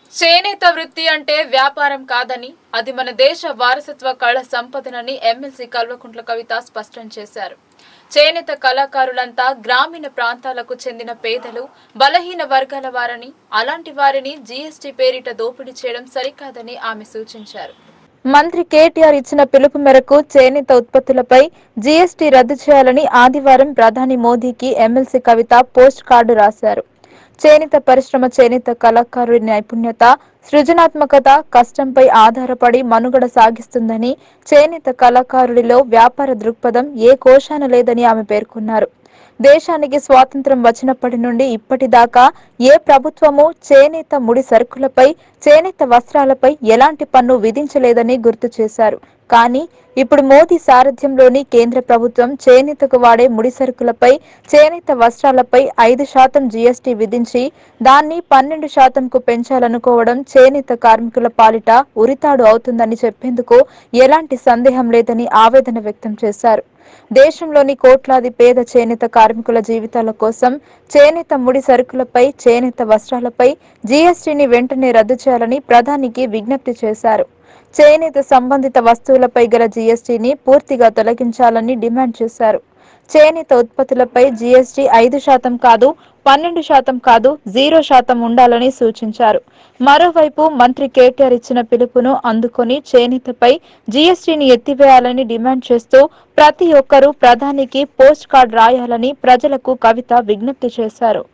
చేనేత వృత్తి అంటే వ్యాపారం కాదని అది మన దేశ వారసత్వ కళ సంపదనని ఎమ్మెల్సీ కల్వకుంట్ల కవిత స్పష్టం చేశారు చేనేత కళాకారులంతా గ్రామీణ ప్రాంతాలకు చెందిన పేదలు బలహీన వర్గాల వారని అలాంటి వారిని జీఎస్టీ పేరిట దోపిడీ చేయడం సరికాదని ఆమె సూచించారు మంత్రి కేటీఆర్ ఇచ్చిన పిలుపు మేరకు చేనేత ఉత్పత్తులపై జీఎస్టీ రద్దు చేయాలని ఆదివారం ప్రధాని మోదీకి ఎమ్మెల్సీ కవిత పోస్ట్ కార్డు రాశారు చేనేత పరిశ్రమ చేనేత కళాకారుడి నైపుణ్యత సృజనాత్మకత కష్టంపై ఆధారపడి మనుగడ సాగిస్తుందని చేనేత కళాకారుడిలో వ్యాపార దృక్పథం ఏ కోశాన లేదని ఆమె పేర్కొన్నారు దేశానికి స్వాతంత్రం వచ్చినప్పటి నుండి ఇప్పటిదాకా ఏ ప్రభుత్వము చేనేత ముడి సరుకులపై చేనేత వస్త్రాలపై ఎలాంటి పన్ను విధించలేదని గుర్తు చేశారు కానీ ఇప్పుడు మోదీ సారథ్యంలోని కేంద్ర ప్రభుత్వం చేనేతకు వాడే ముడి సరుకులపై చేనేత వస్త్రాలపై ఐదు శాతం జీఎస్టీ విధించి దాన్ని పన్నెండు శాతంకు పెంచాలనుకోవడం చేనేత కార్మికుల పాలిట ఉరితాడు అవుతుందని చెప్పేందుకు ఎలాంటి సందేహం లేదని ఆవేదన వ్యక్తం చేశారు దేశంలోని కోట్లాది పేద చేనేత కార్మికుల జీవితాల కోసం చేనేత ముడి సరుకులపై చేనేత వస్త్రాలపై జీఎస్టీని వెంటనే రద్దు చేయాలని ప్రధానికి విజ్ఞప్తి చేశారు చేనేత సంబంధిత వస్తువులపై గల జీఎస్టీని పూర్తిగా తొలగించాలని డిమాండ్ చేశారు చేనేత ఉత్పత్తులపై జీఎస్టీ ఐదు శాతం కాదు పన్నెండు శాతం కాదు జీరో శాతం ఉండాలని సూచించారు మరోవైపు మంత్రి కేటీఆర్ ఇచ్చిన పిలుపును అందుకొని చేనేతపై జీఎస్టీని ఎత్తివేయాలని డిమాండ్ చేస్తూ ప్రతి ఒక్కరూ ప్రధానికి పోస్ట్ కార్డ్ రాయాలని ప్రజలకు కవిత విజ్ఞప్తి చేశారు